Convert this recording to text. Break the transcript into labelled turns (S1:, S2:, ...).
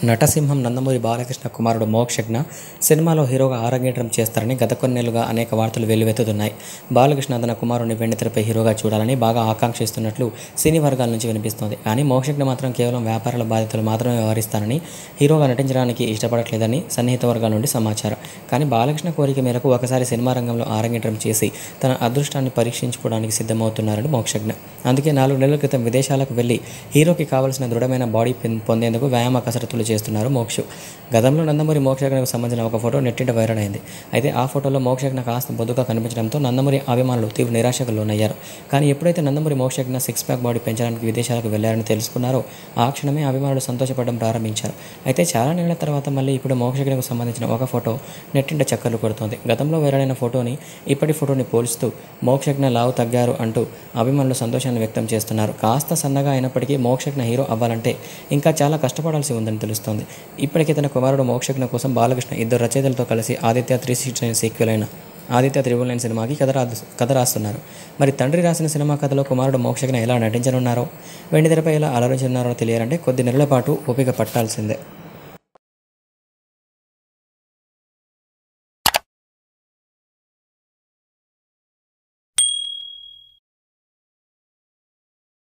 S1: నటసింహం నందమూరి బాలకృష్ణ కుమారుడు మోక్షజ్ఞ సినిమాలో హీరోగా ఆరంగేట్రం చేస్తారని గత కొన్నేళ్లుగా అనేక వార్తలు వెల్లువెత్తుతున్నాయి బాలకృష్ణ తన కుమారుడిని వెండితెరపై హీరోగా చూడాలని బాగా ఆకాంక్షిస్తున్నట్లు సినీ వర్గాల నుంచి వినిపిస్తోంది కానీ మోక్షజ్ఞ మాత్రం కేవలం వ్యాపారాల బాధ్యతలు మాత్రమే వ్యవహరిస్తానని హీరోగా నటించడానికి ఇష్టపడట్లేదని సన్నిహిత వర్గాల నుండి సమాచారం కానీ బాలకృష్ణ కోరిక మేరకు ఒకసారి సినిమా రంగంలో ఆరంగేట్రం చేసి తన అదృష్టాన్ని పరీక్షించుకోవడానికి సిద్ధమవుతున్నారని మోక్షజ్ఞ అందుకే నాలుగు నెలల క్రితం విదేశాలకు వెళ్లి హీరోకి కావాల్సిన దృఢమైన బాడీ పెన్- పొందేందుకు వ్యాయామ కసరత్తులు చేస్తున్నారు మోక్షు గతంలో నందమూరి మోక్షజ్ఞకు సంబంధించిన ఒక ఫోటో నెట్టింట వైరల్ అయింది అయితే ఆ ఫోటోలో మోక్షజ్ఞ కాస్త బొద్దుగా కనిపించడంతో నందమూరి అభిమానులు తీవ్ర నిరాశకు లోనయ్యారు కానీ ఎప్పుడైతే Nandamuri Mokshagna six pack body పెంచడానికి విదేశాలకు వెళ్లారని తెలుసుకున్నారో ఆ క్షణమే అభిమానులు సంతోషపడడం ప్రారంభించారు అయితే చాలా నెలల తర్వాత మళ్ళీ ఇప్పుడు మోక్షజ్ఞకు సంబంధించిన ఒక ఫోటో నెట్టింట చక్కర్లు కొడుతోంది గతంలో వైరల్ అయిన ఫోటోని ఇప్పటి ఫోటోని పోల్చుతూ మోక్షజ్ఞ లావు తగ్గారు అంటూ అభిమానులు సంతోషాన్ని వ్యక్తం చేస్తున్నారు కాస్త సన్నగా అయినప్పటికీ మోక్షజ్ఞ హీరో అవ్వాలంటే ఇంకా చాలా కష్టపడాల్సి ఉందని తెలుస్తోంది ఇప్పటికే తన కుమారుడు మోక్షజ్ఞ కోసం బాలకృష్ణ ఇద్దరు రచయితలతో కలిసి Aditya three sixty nine sequel అయిన ఆదిత్య త్రిబుల్ నైన్ సినిమాకి కథ రా కథ రాస్తున్నారు మరి తండ్రి రాసిన సినిమా కథలో కుమారుడు మోక్షజ్ఞ ఎలా నటించనున్నారో వెండితెరపై ఎలా అలరించనున్నారో తెలియాలంటే కొద్ది నెలల పాటు ఓపిక పట్టాల్సిందే